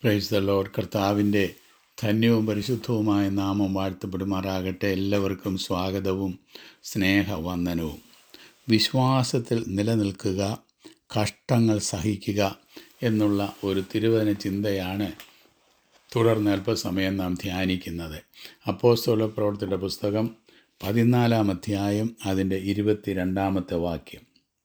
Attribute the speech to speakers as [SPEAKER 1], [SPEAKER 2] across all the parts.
[SPEAKER 1] price the load കർത്താവിൻ്റെ ധന്യവും പരിശുദ്ധവുമായ നാമം വാഴ്ത്തപ്പെടുമാറാകട്ടെ എല്ലാവർക്കും സ്വാഗതവും സ്നേഹവന്ദനവും വിശ്വാസത്തിൽ നിലനിൽക്കുക കഷ്ടങ്ങൾ സഹിക്കുക എന്നുള്ള ഒരു തിരുവചന ചിന്തയാണ് തുടർന്ന് അല്പസമയം നാം ധ്യാനിക്കുന്നത് അപ്പോസ്തല പ്രവർത്തിയുടെ പുസ്തകം പതിനാലാം അധ്യായം അതിൻ്റെ ഇരുപത്തിരണ്ടാമത്തെ വാക്യം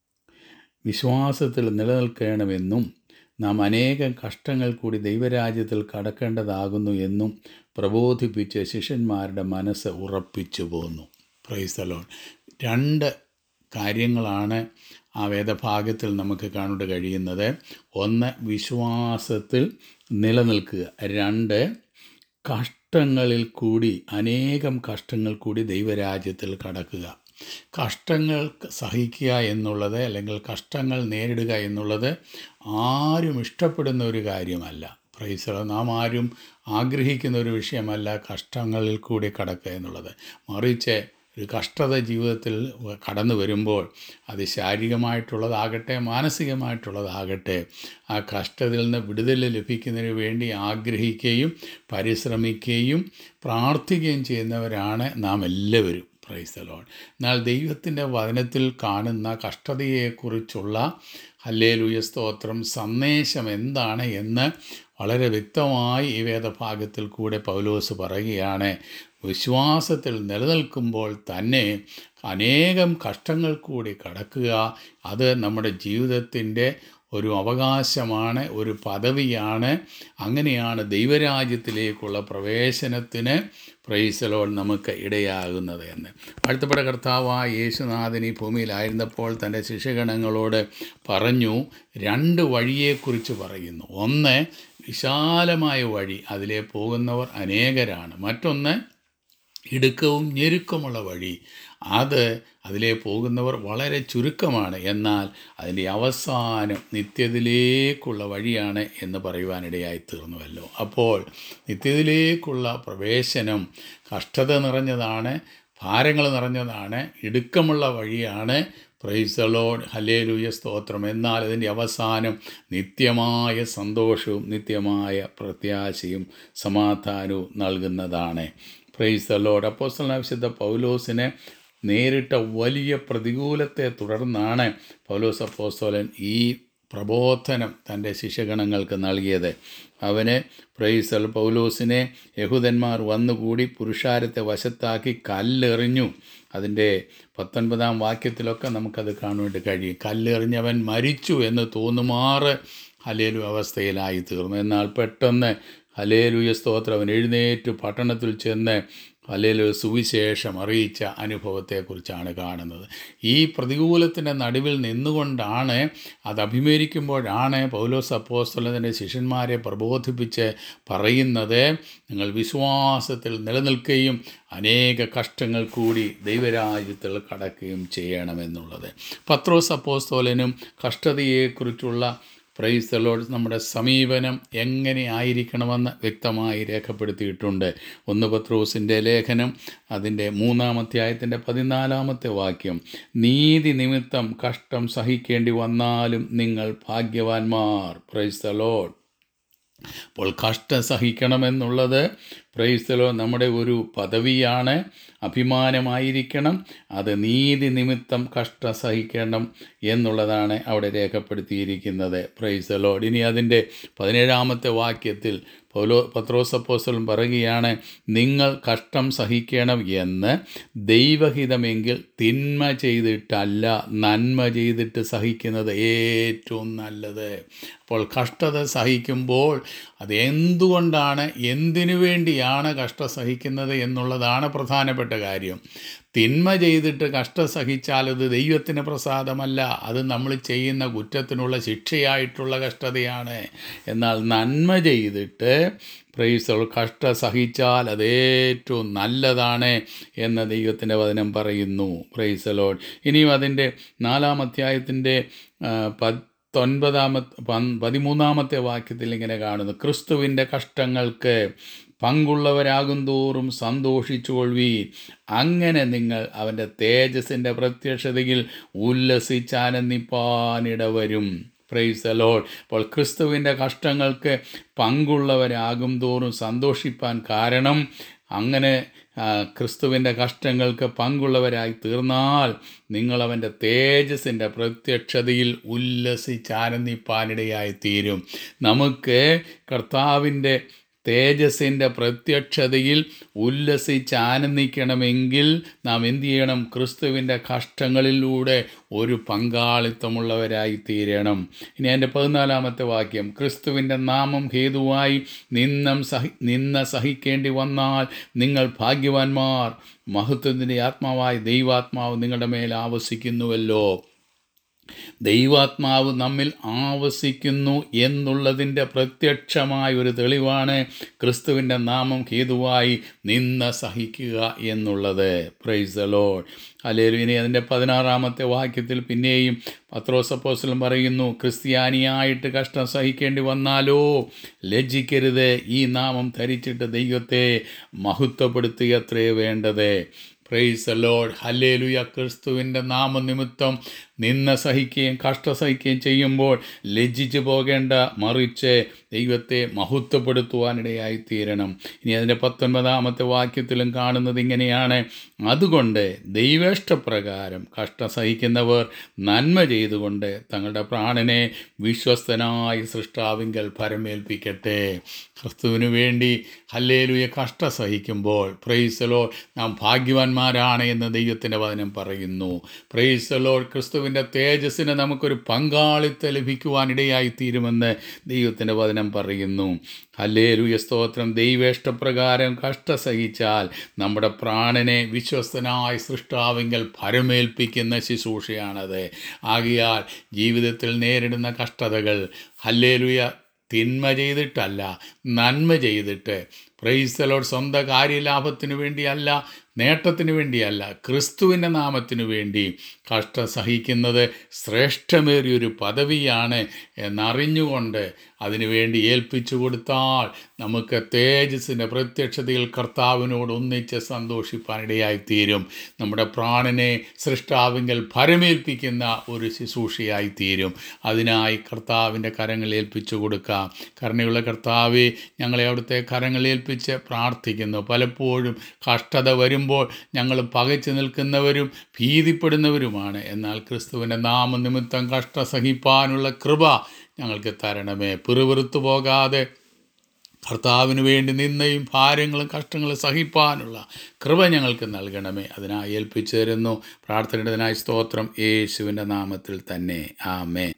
[SPEAKER 1] വിശ്വാസത്തിൽ നിലനിൽക്കണമെന്നും നാം അനേകം കഷ്ടങ്ങൾ കൂടി ദൈവരാജ്യത്തിൽ കടക്കേണ്ടതാകുന്നു എന്നും പ്രബോധിപ്പിച്ച് ശിഷ്യന്മാരുടെ മനസ്സ് ഉറപ്പിച്ചു പോന്നു പ്രൈസലോൺ രണ്ട് കാര്യങ്ങളാണ് ആ വേദഭാഗത്തിൽ നമുക്ക് കാണാൻ കഴിയുന്നത് ഒന്ന് വിശ്വാസത്തിൽ നിലനിൽക്കുക രണ്ട് കഷ്ടങ്ങളിൽ കൂടി അനേകം കഷ്ടങ്ങൾ കൂടി ദൈവരാജ്യത്തിൽ കടക്കുക കഷ്ടങ്ങൾ സഹിക്കുക എന്നുള്ളത് അല്ലെങ്കിൽ കഷ്ടങ്ങൾ നേരിടുക എന്നുള്ളത് ആരും ഇഷ്ടപ്പെടുന്ന ഒരു കാര്യമല്ല പ്രൈസ് നാം ആരും ആഗ്രഹിക്കുന്ന ഒരു വിഷയമല്ല കഷ്ടങ്ങളിൽ കൂടി കടക്കുക എന്നുള്ളത് മറിച്ച് ഒരു കഷ്ടത ജീവിതത്തിൽ കടന്നു വരുമ്പോൾ അത് ശാരീരികമായിട്ടുള്ളതാകട്ടെ മാനസികമായിട്ടുള്ളതാകട്ടെ ആ കഷ്ടതയിൽ നിന്ന് വിടുതൽ ലഭിക്കുന്നതിന് വേണ്ടി ആഗ്രഹിക്കുകയും പരിശ്രമിക്കുകയും പ്രാർത്ഥിക്കുകയും ചെയ്യുന്നവരാണ് നാം എല്ലാവരും പ്രൈസലോൺ എന്നാൽ ദൈവത്തിൻ്റെ വചനത്തിൽ കാണുന്ന കഷ്ടതയെക്കുറിച്ചുള്ള ഹല്ലേലൂയ സ്തോത്രം സന്ദേശം എന്താണ് എന്ന് വളരെ വ്യക്തമായി ഈ വേദഭാഗത്തിൽ കൂടെ പൗലോസ് പറയുകയാണ് വിശ്വാസത്തിൽ നിലനിൽക്കുമ്പോൾ തന്നെ അനേകം കഷ്ടങ്ങൾ കൂടി കടക്കുക അത് നമ്മുടെ ജീവിതത്തിൻ്റെ ഒരു അവകാശമാണ് ഒരു പദവിയാണ് അങ്ങനെയാണ് ദൈവരാജ്യത്തിലേക്കുള്ള പ്രവേശനത്തിന് പ്രൈസലോൾ നമുക്ക് ഇടയാകുന്നത് എന്ന് അടുത്തപ്പെട്ട കർത്താവായ യേശുനാഥൻ ഈ ഭൂമിയിലായിരുന്നപ്പോൾ തൻ്റെ ശിഷ്യഗണങ്ങളോട് പറഞ്ഞു രണ്ട് വഴിയെക്കുറിച്ച് പറയുന്നു ഒന്ന് വിശാലമായ വഴി അതിലെ പോകുന്നവർ അനേകരാണ് മറ്റൊന്ന് ഇടുക്കവും ഞെരുക്കമുള്ള വഴി അത് അതിലെ പോകുന്നവർ വളരെ ചുരുക്കമാണ് എന്നാൽ അതിൻ്റെ അവസാനം നിത്യത്തിലേക്കുള്ള വഴിയാണ് എന്ന് പറയുവാനിടയായി തീർന്നുവല്ലോ അപ്പോൾ നിത്യത്തിലേക്കുള്ള പ്രവേശനം കഷ്ടത നിറഞ്ഞതാണ് ഭാരങ്ങൾ നിറഞ്ഞതാണ് ഇടുക്കമുള്ള വഴിയാണ് പ്രൈസലോഡ് ഹലേലൂയ സ്തോത്രം എന്നാൽ അതിൻ്റെ അവസാനം നിത്യമായ സന്തോഷവും നിത്യമായ പ്രത്യാശയും സമാധാനവും നൽകുന്നതാണ് പ്രൈസ് ലോഡ് അപ്പോസ്റ്റൽ വിശുദ്ധ പൗലോസിനെ നേരിട്ട വലിയ പ്രതികൂലത്തെ തുടർന്നാണ് പൗലോസ് അപ്പോസ്തോലൻ ഈ പ്രബോധനം തൻ്റെ ശിഷ്യഗണങ്ങൾക്ക് നൽകിയത് അവന് പ്രൈസൽ പൗലോസിനെ യഹൂദന്മാർ വന്നുകൂടി പുരുഷാരത്തെ വശത്താക്കി കല്ലെറിഞ്ഞു അതിൻ്റെ പത്തൊൻപതാം വാക്യത്തിലൊക്കെ നമുക്കത് കാണുവാനായിട്ട് കഴിയും കല്ലെറിഞ്ഞവൻ മരിച്ചു എന്ന് തോന്നുമാറ് ഹലേലു അവസ്ഥയിലായി തീർന്നു എന്നാൽ പെട്ടെന്ന് ഹലേലുയ സ്തോത്രം അവൻ എഴുന്നേറ്റ് പട്ടണത്തിൽ ചെന്ന് ഹലേലു സുവിശേഷം അറിയിച്ച അനുഭവത്തെക്കുറിച്ചാണ് കാണുന്നത് ഈ പ്രതികൂലത്തിൻ്റെ നടുവിൽ നിന്നുകൊണ്ടാണ് അത് അഭിമുഖീകരിക്കുമ്പോഴാണ് പൗലോസ് അപ്പോസ്തലത്തിൻ്റെ ശിഷ്യന്മാരെ പ്രബോധിപ്പിച്ച് പറയുന്നത് നിങ്ങൾ വിശ്വാസത്തിൽ നിലനിൽക്കുകയും അനേക കഷ്ടങ്ങൾ കൂടി ദൈവരാജ്യത്തിൽ കടക്കുകയും ചെയ്യണമെന്നുള്ളത് പത്രോസ് അപ്പോസ്തോലനും കഷ്ടതയെക്കുറിച്ചുള്ള പ്രൈസ് ലോഡ് നമ്മുടെ സമീപനം എങ്ങനെ ആയിരിക്കണമെന്ന് വ്യക്തമായി രേഖപ്പെടുത്തിയിട്ടുണ്ട് ഒന്ന് പത്രോസിൻ്റെ ലേഖനം അതിൻ്റെ മൂന്നാമധ്യായത്തിൻ്റെ പതിനാലാമത്തെ വാക്യം നീതി നിമിത്തം കഷ്ടം സഹിക്കേണ്ടി വന്നാലും നിങ്ങൾ ഭാഗ്യവാന്മാർ പ്രൈസ് ദ ലോഡ് അപ്പോൾ കഷ്ടം സഹിക്കണമെന്നുള്ളത് പ്രൈസ്തലോ നമ്മുടെ ഒരു പദവിയാണ് അഭിമാനമായിരിക്കണം അത് നീതി നിമിത്തം കഷ്ടം സഹിക്കണം എന്നുള്ളതാണ് അവിടെ രേഖപ്പെടുത്തിയിരിക്കുന്നത് പ്രൈസലോഡ് ഇനി അതിൻ്റെ പതിനേഴാമത്തെ വാക്യത്തിൽ പൗലോ പത്രോസപ്പോസലും പറയുകയാണ് നിങ്ങൾ കഷ്ടം സഹിക്കണം എന്ന് ദൈവഹിതമെങ്കിൽ തിന്മ ചെയ്തിട്ടല്ല നന്മ ചെയ്തിട്ട് സഹിക്കുന്നത് ഏറ്റവും നല്ലത് അപ്പോൾ കഷ്ടത സഹിക്കുമ്പോൾ അത് എന്തുകൊണ്ടാണ് എന്തിനു വേണ്ടിയാണ് കഷ്ടം സഹിക്കുന്നത് എന്നുള്ളതാണ് പ്രധാനപ്പെട്ട കാര്യം തിന്മ ചെയ്തിട്ട് കഷ്ടം സഹിച്ചാൽ അത് ദൈവത്തിന് പ്രസാദമല്ല അത് നമ്മൾ ചെയ്യുന്ന കുറ്റത്തിനുള്ള ശിക്ഷയായിട്ടുള്ള കഷ്ടതയാണ് എന്നാൽ നന്മ ചെയ്തിട്ട് പ്രൈസ് കഷ്ട സഹിച്ചാൽ അത് ഏറ്റവും നല്ലതാണ് എന്ന് ദൈവത്തിൻ്റെ വചനം പറയുന്നു പ്രൈസ് ലോഡ് ഇനിയും അതിൻ്റെ നാലാം അധ്യായത്തിൻ്റെ പത്തൊൻപതാമത്തെ പതിമൂന്നാമത്തെ വാക്യത്തിൽ ഇങ്ങനെ കാണുന്നു ക്രിസ്തുവിൻ്റെ കഷ്ടങ്ങൾക്ക് പങ്കുള്ളവരാകും തോറും സന്തോഷിച്ചുകൊള്ളുവീൻ അങ്ങനെ നിങ്ങൾ അവൻ്റെ തേജസ്സിൻ്റെ പ്രത്യക്ഷതയിൽ ഉല്ലസിച്ചാനന്ദിപ്പാനിടവരും പ്രൈസ് ദ ലോഡ് അപ്പോൾ ക്രിസ്തുവിൻ്റെ കഷ്ടങ്ങൾക്ക് പങ്കുള്ളവരാകും തോറും സന്തോഷിപ്പാൻ കാരണം അങ്ങനെ ആ, ക്രിസ്തുവിൻ്റെ കഷ്ടങ്ങൾക്ക് പങ്കുള്ളവരായി തീർന്നാൽ നിങ്ങളവൻ്റെ തേജസ്സിൻ്റെ പ്രത്യക്ഷതയിൽ ഉല്ലസിച്ചാനന്ദിപ്പാനിടയായി തീരും നമുക്ക് കർത്താവിൻ്റെ തേജസ്സിൻ്റെ പ്രത്യക്ഷതയിൽ ഉല്ലസിച്ച് ആനന്ദിക്കണമെങ്കിൽ നാം എന്തു ചെയ്യണം ക്രിസ്തുവിൻ്റെ കഷ്ടങ്ങളിലൂടെ ഒരു പങ്കാളിത്തമുള്ളവരായി തീരണം ഇനി എൻ്റെ പതിനാലാമത്തെ വാക്യം ക്രിസ്തുവിൻ്റെ നാമം ഹേതുവായി നിന്നം സഹി നിന്ന സഹിക്കേണ്ടി വന്നാൽ നിങ്ങൾ ഭാഗ്യവാന്മാർ മഹത്വത്തിൻ്റെ ആത്മാവായ ദൈവാത്മാവ് നിങ്ങളുടെ മേൽ ആവസിക്കുന്നുവല്ലോ ദൈവാത്മാവ് നമ്മിൽ ആവസിക്കുന്നു എന്നുള്ളതിൻ്റെ പ്രത്യക്ഷമായ ഒരു തെളിവാണ് ക്രിസ്തുവിൻ്റെ നാമം ഹേതുവായി നിന്ന സഹിക്കുക എന്നുള്ളത് പ്രൈസ് ദ ലോഡ് അല്ലേലും ഇനി അതിൻ്റെ പതിനാറാമത്തെ വാക്യത്തിൽ പിന്നെയും പത്രോസപ്പോസ്ലം പറയുന്നു ക്രിസ്ത്യാനിയായിട്ട് കഷ്ടം സഹിക്കേണ്ടി വന്നാലോ ലജ്ജിക്കരുത് ഈ നാമം ധരിച്ചിട്ട് ദൈവത്തെ മഹത്വപ്പെടുത്തുകയത്രേ വേണ്ടത് പ്രൈസ് ലോഡ് ഹല്ലേലുയ ക്രിസ്തുവിൻ്റെ നാമനിമിത്തം നിന്ന സഹിക്കുകയും കഷ്ട സഹിക്കുകയും ചെയ്യുമ്പോൾ ലജ്ജിച്ചു പോകേണ്ട മറിച്ച് ദൈവത്തെ മഹത്വപ്പെടുത്തുവാനിടയായി തീരണം ഇനി അതിൻ്റെ പത്തൊൻപതാമത്തെ വാക്യത്തിലും കാണുന്നത് ഇങ്ങനെയാണ് അതുകൊണ്ട് ദൈവേഷ്ടപ്രകാരം കഷ്ടം സഹിക്കുന്നവർ നന്മ ചെയ്തുകൊണ്ട് തങ്ങളുടെ പ്രാണനെ വിശ്വസ്തനായി സൃഷ്ടാവിങ്കൽ ഫരമേൽപ്പിക്കട്ടെ ക്രിസ്തുവിന് വേണ്ടി ഹല്ലേലുയ കഷ്ട സഹിക്കുമ്പോൾ പ്രൈസലോ നാം ഭാഗ്യവാന്മാരാണ് എന്ന് ദൈവത്തിൻ്റെ വചനം പറയുന്നു പ്രൈസലോ ക്രിസ്തുവിൻ്റെ തേജസ്സിന് നമുക്കൊരു പങ്കാളിത്തം ലഭിക്കുവാനിടയായി തീരുമെന്ന് ദൈവത്തിൻ്റെ വചനം പറയുന്നു ഹല്ലേലുയ സ്തോത്രം ദൈവേഷ്ടപ്രകാരം കഷ്ട സഹിച്ചാൽ നമ്മുടെ പ്രാണനെ വിശ്വസ്തനായ സൃഷ്ടാവിങ്കൽ ഫരമേൽപ്പിക്കുന്ന ശുശ്രൂഷയാണത് ആകിയാൽ ജീവിതത്തിൽ നേരിടുന്ന കഷ്ടതകൾ ഹല്ലേലുയ തിന്മ ചെയ്തിട്ടല്ല നന്മ ചെയ്തിട്ട് പ്രൈസലോട് സ്വന്തം കാര്യലാഭത്തിനു വേണ്ടിയല്ല നേട്ടത്തിന് വേണ്ടിയല്ല ക്രിസ്തുവിൻ്റെ നാമത്തിനു വേണ്ടി കഷ്ടം സഹിക്കുന്നത് ശ്രേഷ്ഠമേറിയൊരു പദവിയാണ് എന്നറിഞ്ഞുകൊണ്ട് അതിനുവേണ്ടി ഏൽപ്പിച്ചു കൊടുത്താൽ നമുക്ക് തേജസ്സിൻ്റെ പ്രത്യക്ഷതയിൽ കർത്താവിനോട് ഒന്നിച്ച് സന്തോഷിപ്പാനിടയായി തീരും നമ്മുടെ പ്രാണനെ സൃഷ്ടാവിങ്കൽ ഭരമേൽപ്പിക്കുന്ന ഒരു ശുശ്രൂഷയായി തീരും അതിനായി കർത്താവിൻ്റെ കരങ്ങൾ ഏൽപ്പിച്ചു കൊടുക്കാം കരുണയുള്ള കർത്താവെ ഞങ്ങളെ അവിടുത്തെ കരങ്ങൾ ഏൽപ്പിച്ച് പ്രാർത്ഥിക്കുന്നു പലപ്പോഴും കഷ്ടത വരുമ്പോൾ ഞങ്ങൾ പകച്ചു നിൽക്കുന്നവരും ഭീതിപ്പെടുന്നവരുമാണ് എന്നാൽ ക്രിസ്തുവിൻ്റെ നാമനിമിത്തം കഷ്ട സഹിപ്പാനുള്ള കൃപ ഞങ്ങൾക്ക് തരണമേ പിറുവിറുത്തു പോകാതെ കർത്താവിന് വേണ്ടി നിന്നയും ഭാരങ്ങളും കഷ്ടങ്ങളും സഹിപ്പാനുള്ള കൃപ ഞങ്ങൾക്ക് നൽകണമേ അതിനായി ഏൽപ്പിച്ചു തരുന്നു പ്രാർത്ഥനയുടേതിനായി സ്തോത്രം യേശുവിൻ്റെ നാമത്തിൽ തന്നെ ആമേ